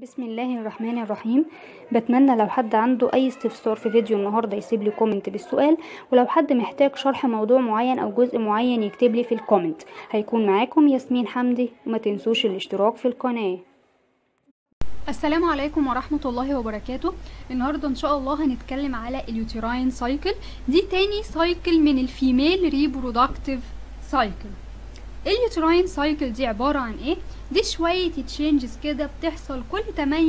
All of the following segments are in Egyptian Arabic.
بسم الله الرحمن الرحيم بتمنى لو حد عنده اي استفسار في فيديو النهارده يسيب لي كومنت بالسؤال ولو حد محتاج شرح موضوع معين او جزء معين يكتب لي في الكومنت هيكون معاكم ياسمين حمدي وما تنسوش الاشتراك في القناه السلام عليكم ورحمة الله وبركاته النهاردة ان شاء الله هنتكلم على اليوتراين سايكل دي تاني سايكل من الفيميل ريبرودكتيف سايكل اليوتراين سايكل دي عبارة عن ايه دي شوية تشينجز كده بتحصل كل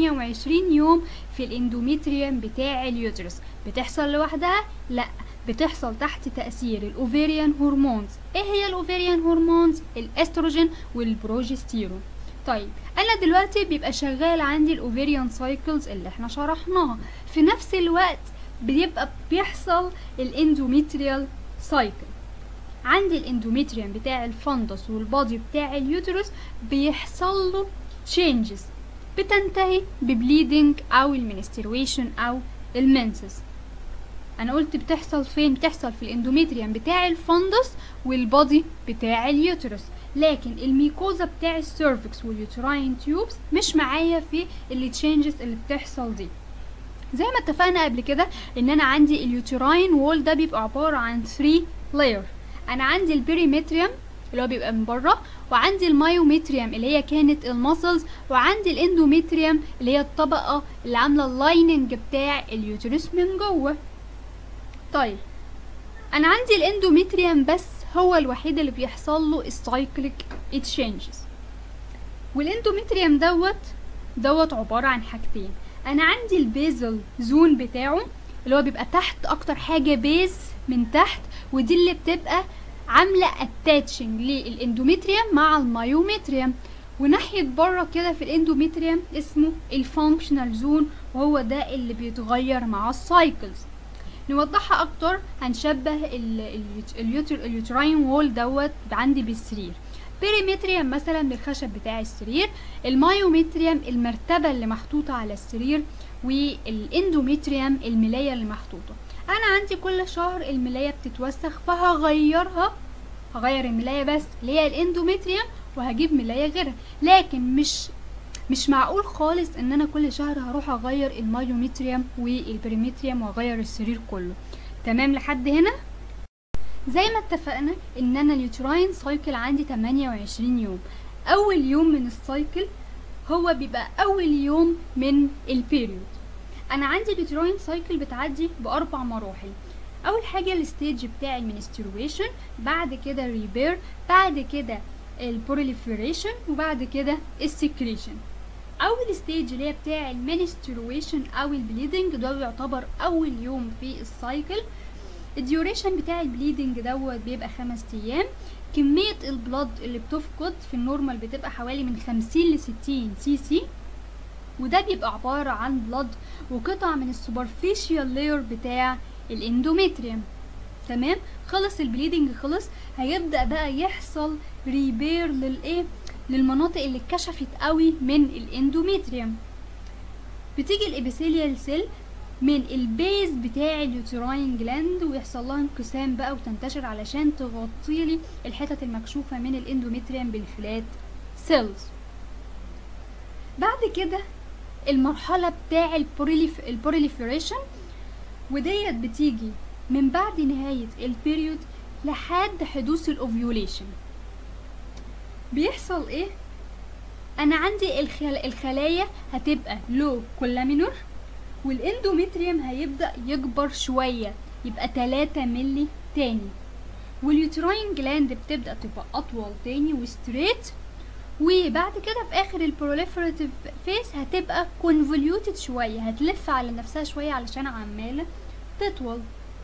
28 يوم في الاندوميتريوم بتاع اليوترس بتحصل لوحدها لا بتحصل تحت تأثير الأوفيريان هرمونز ايه هي الأوفيريان هرمونز الاستروجين والبروجستيرون طيب انا دلوقتي بيبقى شغال عندي الاوفيريان سايكلز اللي احنا شرحناها في نفس الوقت بيبقى بيحصل الاندوميتريال سايكل عندي الاندوميتريوم بتاع الفندس والبادي بتاع اليوترس بيحصل له changes بتنتهي ببليدنج او المنسترويشن او المنسس انا قلت بتحصل فين بتحصل في الاندوميتريوم بتاع الفندس والبادي بتاع اليوترس لكن الميكوزا بتاع السيرفكس واليوتراين تيوبس مش معايا في اللي تشينجز اللي بتحصل دي زي ما اتفقنا قبل كده ان انا عندي اليوتراين وول ده بيبقى عبارة عن 3 لاير انا عندي البيريمتريوم اللي هو بيبقى من بره وعندي المايومتريوم اللي هي كانت المسلز وعندي الاندومتريوم اللي هي الطبقة اللي عاملة اللايننج بتاع اليوترس من جوه طيب انا عندي الاندومتريوم بس هو الوحيد اللي بيحصل له السايكليك تشينجز والاندومتريوم دوت دوت عبارة عن حاجتين انا عندي البيزل زون بتاعه اللي هو بيبقى تحت اكتر حاجة بيز من تحت ودي اللي بتبقى عاملة اتاتشنج للاندومتريوم مع المايومتريوم وناحية بره كده في الاندومتريوم اسمه الفانكشنال زون وهو ده اللي بيتغير مع السايكلز نوضحها اكتر هنشبه اليوتراين وول دوت عندي بالسرير بيريمتريوم مثلا بالخشب بتاع السرير المايومتريوم المرتبة اللي محطوطة على السرير والاندومتريوم الملاية اللي محطوطة انا عندي كل شهر الملاية بتتوسخ فهغيرها هغير الملاية بس اللي هي الاندومتريوم وهجيب ملاية غيرها لكن مش مش معقول خالص ان انا كل شهر هروح اغير المايومتريوم والبريمتريوم واغير السرير كله تمام لحد هنا زي ما اتفقنا ان انا اليوتراين سايكل عندي 28 يوم اول يوم من السايكل هو بيبقى اول يوم من البيريود انا عندي اليوتراين سايكل بتعدي باربع مراحل اول حاجه الستيج بتاع المنسترويشن بعد كده الريبير بعد كده البروليفريشن وبعد كده السكريشن اول ستيج اللي هي بتاع المنسترويشن او البليدنج ده بيعتبر اول يوم في السايكل الديوريشن بتاع البليدنج دوت بيبقى خمس ايام كمية البلد اللي بتفقد في النورمال بتبقى حوالي من خمسين لستين سي سي وده بيبقى عبارة عن بلد وقطع من السوبرفيشيال لاير بتاع الاندوميتريوم تمام خلص البليدنج خلص هيبدأ بقى يحصل ريبير للايه للمناطق اللي اتكشفت قوي من الاندوميتريوم بتيجي الابيثيليال سيل من البيز بتاع اليوتراين جلاند ويحصل لها انقسام بقى وتنتشر علشان تغطي لي الحتت المكشوفه من الاندوميتريوم بالفلات سيلز بعد كده المرحله بتاع البوريليف البوريليفريشن وديت بتيجي من بعد نهايه البيريود لحد حدوث الاوفيوليشن بيحصل ايه انا عندي الخل... الخلايا هتبقى لو كولامينور والاندوميتريوم هيبدأ يكبر شوية يبقى 3 ملي تاني واليوتراين جلاند بتبدأ تبقى أطول تاني وستريت وبعد كده في آخر البروليفراتيف فيس هتبقى كونفوليوتد شوية هتلف على نفسها شوية علشان عمالة تطول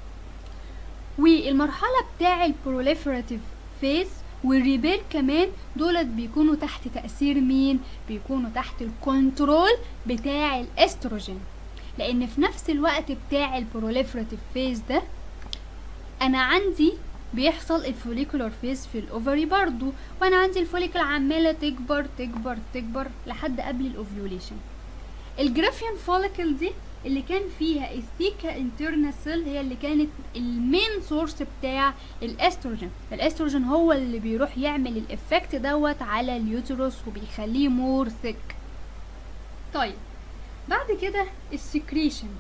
والمرحلة بتاع البروليفراتيف فيس والريبير كمان دولت بيكونوا تحت تأثير مين بيكونوا تحت الكنترول بتاع الاستروجين لان في نفس الوقت بتاع البروليفراتيف فيز ده انا عندي بيحصل الفوليكولار فيز في الاوفري برضو وانا عندي الفوليكل عماله تكبر تكبر تكبر لحد قبل الاوفيوليشن الجرافيان فوليكل دي اللي كان فيها الثيكا انترنال سيل هي اللي كانت المين سورس بتاع الاستروجين الاستروجين هو اللي بيروح يعمل الافكت دوت على اليوترس وبيخليه مور ثيك طيب بعد كده السكريشن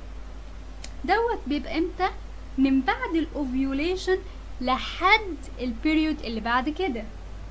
دوت بيبقى امتى من بعد الاوفيوليشن لحد البيريود اللي بعد كده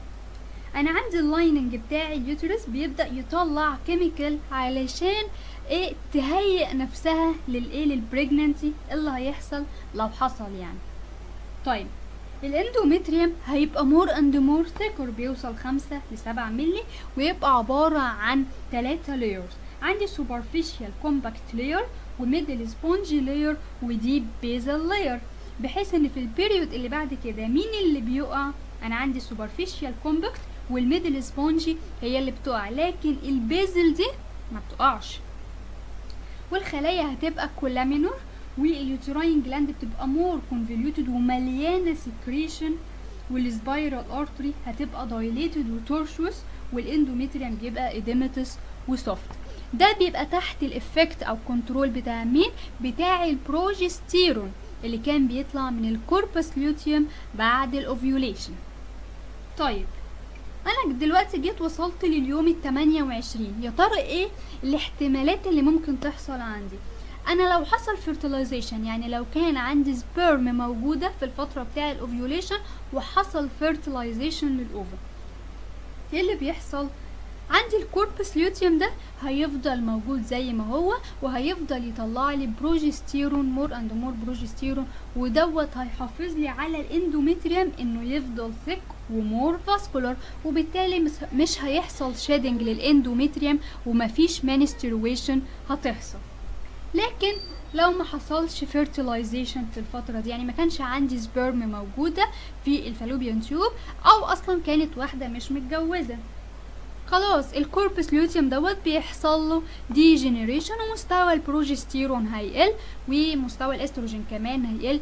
انا عندي اللايننج بتاع اليوترس بيبدا يطلع كيميكال علشان ايه تهيئ نفسها للايه للبريجننسي اللي هيحصل لو حصل يعني طيب الاندومتريوم هيبقى مور اند مور ثيكر بيوصل خمسة لسبعة ملي ويبقى عبارة عن تلاتة لايرز عندي سوبرفيشال كومباكت لاير وميدل سبونجي لاير وديب بيزل لاير بحيث ان في البيريود اللي بعد كده مين اللي بيقع انا عندي سوبرفيشال كومباكت والميدل سبونجي هي اللي بتقع لكن البيزل دي ما بتقعش والخلايا هتبقى كولامينور واليوتراين جلاند بتبقى مور كونفوليوتد ومليانه سكريشن والسبايرال ارتري هتبقى دايليتد وتورشوس والاندوميتريوم بيبقى ايديماتس وسوفت ده بيبقى تحت الافكت او كنترول بتاع مين بتاع البروجستيرون اللي كان بيطلع من الكوربس لوتيوم بعد الاوفيوليشن طيب انا دلوقتي جيت وصلت لليوم ال 28 يا ترى ايه الاحتمالات اللي ممكن تحصل عندي انا لو حصل فيرتلايزيشن يعني لو كان عندي سبيرم موجوده في الفتره بتاع الاوفيوليشن وحصل فيرتلايزيشن للاوفر ايه اللي بيحصل عندي الكوربس ليوتيوم ده هيفضل موجود زي ما هو وهيفضل يطلع لي بروجستيرون مور اند مور بروجستيرون ودوت هيحافظ لي على الاندوميتريوم انه يفضل ثيك ومور فاسكولار وبالتالي مش هيحصل شيدنج للاندوميتريوم ومفيش مانسترويشن هتحصل لكن لو ما حصلش فيرتلايزيشن في الفترة دي يعني ما كانش عندي سبرم موجودة في الفالوبيان تيوب او اصلا كانت واحدة مش متجوزة خلاص الكوربس لوتيوم دوت بيحصل له دي جينيريشن ومستوى البروجستيرون هيقل ومستوى الاستروجين كمان هيقل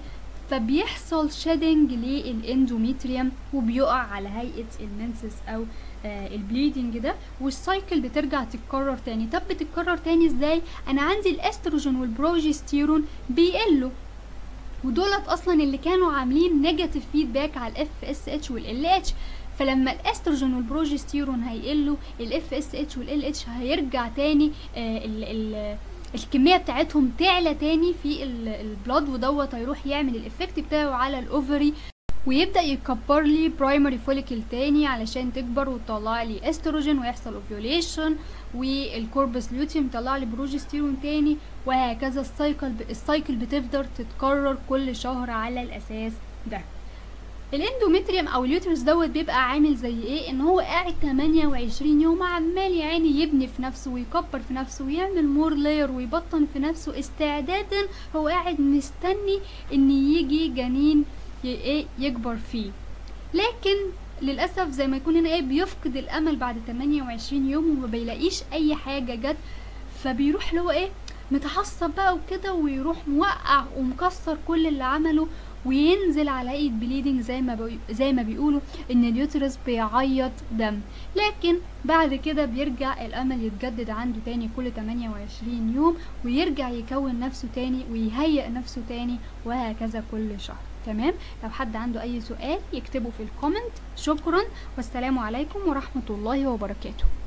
فبيحصل شيدنج للاندوميتريوم وبيقع على هيئه المنسس او آه البليدنج ده والسايكل بترجع تتكرر تاني طب بتتكرر تاني ازاي انا عندي الاستروجين والبروجستيرون بيقلوا ودولت اصلا اللي كانوا عاملين نيجاتيف فيدباك على الاف اس اتش والال اتش فلما الاستروجين والبروجستيرون هيقلوا الاف اس اتش والال اتش هيرجع تاني آه ال ال الكميه بتاعتهم تعلى تاني في البلاد ودوت هيروح يعمل الافكت بتاعه على الاوفري ويبدا يكبر لي برايمري فوليكل تاني علشان تكبر وتطلع لي استروجين ويحصل اوفيوليشن والكوربس لوتيوم يطلع لي بروجستيرون تاني وهكذا السايكل السايكل بتفضل تتكرر كل شهر على الاساس ده الاندوميتريوم او اليوترس دوت بيبقى عامل زي ايه ان هو قاعد 28 يوم عمال يا عيني يبني في نفسه ويكبر في نفسه ويعمل مور لاير ويبطن في نفسه استعدادا هو قاعد مستني ان يجي جنين ايه يكبر فيه لكن للاسف زي ما يكون هنا ايه بيفقد الامل بعد 28 يوم وما بيلاقيش اي حاجه جت فبيروح له ايه متعصب بقى وكده ويروح موقع ومكسر كل اللي عمله وينزل على ايد بليدنج زي ما بي... زي ما بيقولوا ان اليوترس بيعيط دم لكن بعد كده بيرجع الامل يتجدد عنده تاني كل 28 يوم ويرجع يكون نفسه تاني ويهيئ نفسه تاني وهكذا كل شهر تمام لو حد عنده اي سؤال يكتبه في الكومنت شكرا والسلام عليكم ورحمة الله وبركاته